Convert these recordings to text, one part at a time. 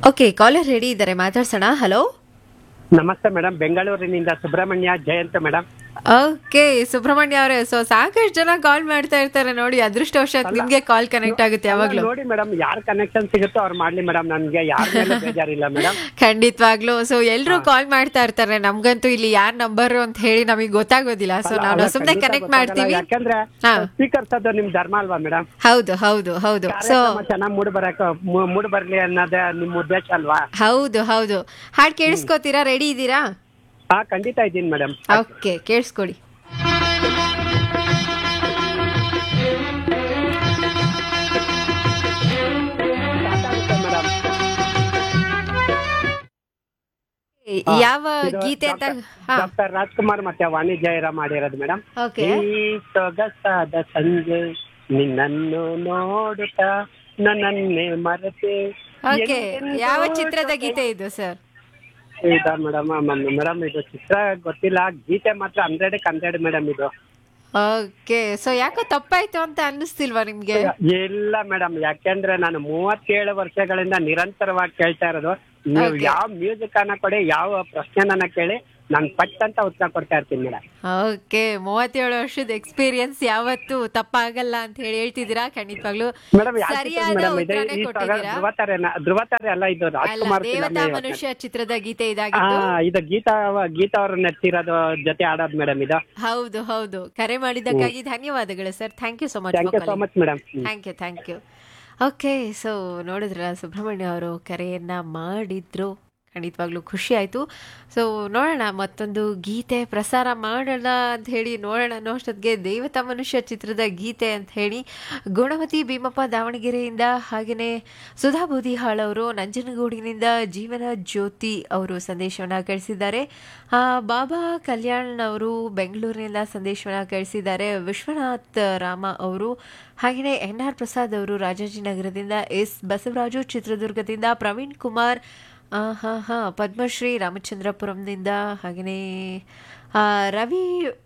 Okay caller ready ಇದ್ದಾರೆ ಮಾತಾಡ್ಸೋಣ hello ನಮಸ್ತೆ ಮೇಡಮ್ ಬೆಂಗಳೂರಿನಿಂದ ಸುಬ್ರಹ್ಮಣ್ಯ ಜಯಂತ್ ಮೇಡಮ್ ಓಕೆ ಸುಬ್ರಹ್ಮಣ್ಯ ಅವರೇ ಸೊ ಸಾಕಷ್ಟು ಜನ ಕಾಲ್ ಮಾಡ್ತಾ ಇರ್ತಾರೆ ನೋಡಿ ಅದೃಷ್ಟವಶಾತ್ ನಿಮ್ಗೆ ಕಾಲ್ ಕನೆಕ್ಟ್ ಆಗುತ್ತೆ ಯಾವಾಗ್ಲೂ ನೋಡಿ ಮೇಡಮ್ ಯಾರ್ ಕನೆಕ್ಷನ್ ಸಿಗುತ್ತೋ ಅವ್ರು ಮಾಡ್ಲಿ ಮೇಡಮ್ ನನ್ಗೆ ಯಾರ ಮೇಲೆ ಬೇಜಾರಿಲ್ಲ ಮೇಡಮ್ ಖಂಡಿತವಾಗ್ಲೂ ಸೊ ಎಲ್ರು ಕಾಲ್ ಮಾಡ್ತಾ ಇರ್ತಾರೆ ನಮ್ಗಂತೂ ಇಲ್ಲಿ ಯಾರ್ ನಂಬರ್ ಅಂತ ಹೇಳಿ ನಮಗೆ ಗೊತ್ತಾಗೋದಿಲ್ಲ ಸೊ ನಾವು ಸುಮ್ನೆ ಕನೆಕ್ಟ್ ಮಾಡ್ತೀವಿ ಯಾಕಂದ್ರೆ ಹಾ. ಸ್ಪೀಕರ್ಸ್ ಅದು ನಿಮ್ ಧರ್ಮ ಅಲ್ವಾ ಮೇಡಮ್ ಹೌದು ಹೌದು ಹೌದು ಸೊ ಕಾರ್ಯಕ್ರಮ ಚೆನ್ನಾಗಿ ಮೂಡ್ ಬರಕ ಮೂಡ್ ಬರ್ಲಿ ಅನ್ನೋದೇ ನಿಮ್ ಉದ್ದೇಶ ಅಲ್ವಾ ಹೌದು ಹೌದು ಹಾಡ್ ಕೇಳಿಸ್ಕೋತೀರಾ ರೆಡಿ ಇದ್ದೀರಾ ಹಾ ಖಂಡಿತ ಇದ್ದೀನಿ ಮೇಡಮ್ ಓಕೆ ಕೇಳಿಸ್ಕೊಡಿ ಮೇಡಮ್ ಯಾವ ಗೀತೆ ಅಂತ ಹಾ ಡಾಕ್ಟರ್ ರಾಜ್ಕುಮಾರ್ ಮತ್ತೆ ವಾಣಿ ಜಯರಾಮ್ ಮಾಡಿರೋದು ಮೇಡಮ್ ಓಕೆ ಈ ಸೊಗಸಾದ ಸಂಜೆ ನಿನ್ನನ್ನು ನೋಡುತ್ತಾ ನನ್ನನ್ನೇ ಮರೆತೆ ಓಕೆ ಎಂದೆಂದೂ ಯಾವ ಚಿತ್ರದ ಗೀತೆ ಇದು ಸರ್ ಇದಾ ಮೇಡಮ್ ಮೇಡಮ್ ಇದು ಚಿತ್ರ ಗೊತ್ತಿಲ್ಲ ಗೀತೆ ಮಾತ್ರ ಹಂಡ್ರೆಡ್ ಹಂಡ್ರೆಡ್ ಮೇಡಮ್ ಇದು ಓಕೆ ಸೊ ಯಾಕೋ ತಪ್ಪಾಯ್ತು ಅಂತ ಅನ್ನಿಸ್ತಿಲ್ವಾ ನಿಮ್ಗೆ ಇಲ್ಲ ಮೇಡಮ್ ಯಾಕೆಂದ್ರೆ ನಾನು ಮೂವತ್ತೇಳು ವರ್ಷಗಳಿಂದ ನಿರಂತರವಾಗಿ ಕೇಳ್ತಾ ಇರೋದು ನೀವು Okay. ಯಾವ ಮ್ಯೂಸಿಕ್ ಅನ್ನ ಕೊಡಿ ಯಾವ ಪ್ರಶ್ನೆನ ಕೇಳಿ ನಾನು ಪಟ್ ಅಂತ ಉತ್ತರ ಕೊಡ್ತಾ ಇರ್ತೀನಿ ಮೇಡಮ್ ಓಕೆ ಮೂವತ್ತೇಳು ವರ್ಷದ ಎಕ್ಸ್ಪೀರಿಯನ್ಸ್ ಯಾವತ್ತು ತಪ್ಪಾಗಲ್ಲ ಅಂತ ಹೇಳಿ ಹೇಳ್ತಿದ್ದೀರಾ ಖಂಡಿತವಾಗ್ಲೂ ಮೇಡಮ್ ಸರಿಯಾದ ಮೇಡಮ್ ಇದೆ ಉತ್ತರನೇ ಈ ಕೊಟ್ಟಿದ್ದೀರಾ ಧ್ರುವತಾರೆ ಧ್ರುವತಾರೆ ಅಲ್ಲ ಇದು ಅಲ್ಲ ರಾಜ್ಕುಮಾರ್ ದೇವತಾ film ಇವತ್ತು. ಮನುಷ್ಯ ಚಿತ್ರದ ಗೀತೆ ಹಾ ಇದಾಗಿತ್ತು ಇದು ಗೀತಾ ಗೀತಾ ಅವ್ರ ನೆಚ್ಚಿರೋದು ಜೊತೆ ಆಡೋದು ಮೇಡಮ್ ಇದು ಹೌದು ಹೌದು ಕರೆ ಮಾಡಿದ್ದಕ್ಕಾಗಿ ಧನ್ಯವಾದಗಳು sir thank you so much thank you so much madam thank you thank you okay so ನೋಡಿದ್ರಲ್ಲ ಸುಬ್ರಹ್ಮಣ್ಯ ಅವರು ಕರೆಯನ್ನ ಮಾಡಿದ್ರು ಖಂಡಿತವಾಗ್ಲೂ ಖುಷಿ ಆಯಿತು ಸೊ ನೋಡೋಣ ಮತ್ತೊಂದು ಗೀತೆ ಪ್ರಸಾರ ಮಾಡೋಣ ಅಂತ ಹೇಳಿ ನೋಡೋಣ ಅನ್ನೋ ಅಷ್ಟೊತ್ತಿಗೆ ದೇವತಾ ಮನುಷ್ಯ ಚಿತ್ರದ ಗೀತೆ ಅಂತ ಹೇಳಿ ಗುಣವತಿ ಭೀಮಪ್ಪ ದಾವಣಗೆರೆಯಿಂದ ಹಾಗೆಯೇ ಸುಧಾ ಬೂದಿಹಾಳ್ ಅವರು ನಂಜನಗೂಡಿನಿಂದ ಜೀವನ ಜ್ಯೋತಿ ಅವರು ಸಂದೇಶವನ್ನು ಕಳಿಸಿದ್ದಾರೆ ಆ, ಬಾಬಾ ಕಲ್ಯಾಣ್ ಅವರು ಬೆಂಗಳೂರಿನಿಂದ ಸಂದೇಶವನ್ನು ಕಳಿಸಿದ್ದಾರೆ ವಿಶ್ವನಾಥ್ ರಾಮ ಅವರು ಹಾಗೆಯೇ ಎನ್ ಆರ್ ಪ್ರಸಾದ್ ಅವರು ರಾಜಾಜಿನಗರದಿಂದ ಎಸ್ ಬಸವರಾಜು ಚಿತ್ರದುರ್ಗದಿಂದ ಪ್ರವೀಣ್ ಕುಮಾರ್ ಆ, ಹಾ ಹಾ ಪದ್ಮಶ್ರೀ ರಾಮಚಂದ್ರಪುರಂನಿಂದ ಹಾಗೆಯೇ ಆ, ರವಿ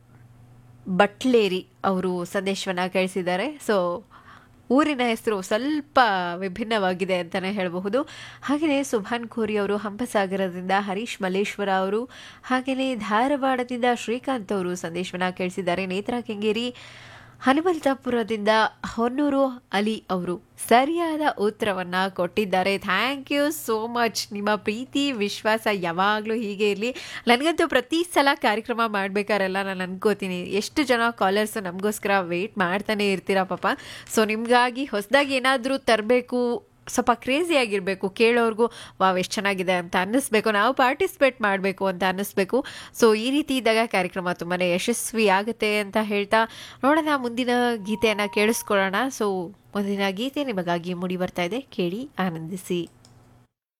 ಬಟ್ಲೇರಿ ಅವರು ಸಂದೇಶವನ್ನು ಕಳಿಸಿದ್ದಾರೆ ಸೊ ಊರಿನ ಹೆಸರು ಸ್ವಲ್ಪ ವಿಭಿನ್ನವಾಗಿದೆ ಅಂತಲೇ ಹೇಳಬಹುದು ಹಾಗೆಯೇ ಸುಭಾನ್ ಖೋರಿ ಅವರು ಹಂಪಸಾಗರದಿಂದ ಹರೀಶ್ ಮಲ್ಲೇಶ್ವರ ಅವರು ಹಾಗೆಯೇ ಧಾರವಾಡದಿಂದ ಶ್ರೀಕಾಂತ್ ಅವರು ಸಂದೇಶವನ್ನು ಕಳಿಸಿದ್ದಾರೆ ನೇತ್ರಾ ಕೆಂಗೇರಿ ಹನುಮಂತಪುರದಿಂದ ಹೊನ್ನೂರು ಅಲಿ ಅವರು ಸರಿಯಾದ ಉತ್ತರವನ್ನ ಕೊಟ್ಟಿದ್ದಾರೆ ಥ್ಯಾಂಕ್ ಯು ಸೋ ಮಚ್ ನಿಮ್ಮ ಪ್ರೀತಿ ವಿಶ್ವಾಸ ಯಾವಾಗಲೂ ಹೀಗೆ ಇರಲಿ ನನಗಂತೂ ಪ್ರತಿ ಸಲ ಕಾರ್ಯಕ್ರಮ ಮಾಡಬೇಕಾರೆಲ್ಲ ನಾನು ಅನ್ಕೋತೀನಿ ಎಷ್ಟು ಜನ ಕಾಲರ್ಸ್ ನಮಗೋಸ್ಕರ ವೆಯ್ಟ್ ಮಾಡ್ತಾನೆ ಇರ್ತೀರಾ ಪಾಪ ಸೊ ನಿಮಗಾಗಿ ಹೊಸದಾಗಿ ಏನಾದರೂ ತರಬೇಕು ಸ್ವಲ್ಪ ಕ್ರೇಜಿ ಆಗಿರಬೇಕು ಕೇಳೋರ್ಗೂ ವಾವ್ ಎಷ್ಟು ಚೆನ್ನಾಗಿದೆ ಅಂತ ಅನ್ನಿಸ್ಬೇಕು ನಾವು ಪಾರ್ಟಿಸಿಪೇಟ್ ಮಾಡಬೇಕು ಅಂತ ಅನ್ನಿಸ್ಬೇಕು ಸೊ ಈ ರೀತಿ ಇದ್ದಾಗ ಕಾರ್ಯಕ್ರಮ ತುಂಬಾ ಯಶಸ್ವಿ ಆಗುತ್ತೆ ಅಂತ ಹೇಳ್ತಾ ನೋಡೋಣ ಮುಂದಿನ ಗೀತೆಯನ್ನು ಕೇಳಿಸ್ಕೊಳ್ಳೋಣ ಸೊ ಮುಂದಿನ ಗೀತೆ ನಿಮಗಾಗಿ ಮೂಡಿ ಬರ್ತಾ ಇದೆ ಕೇಳಿ ಆನಂದಿಸಿ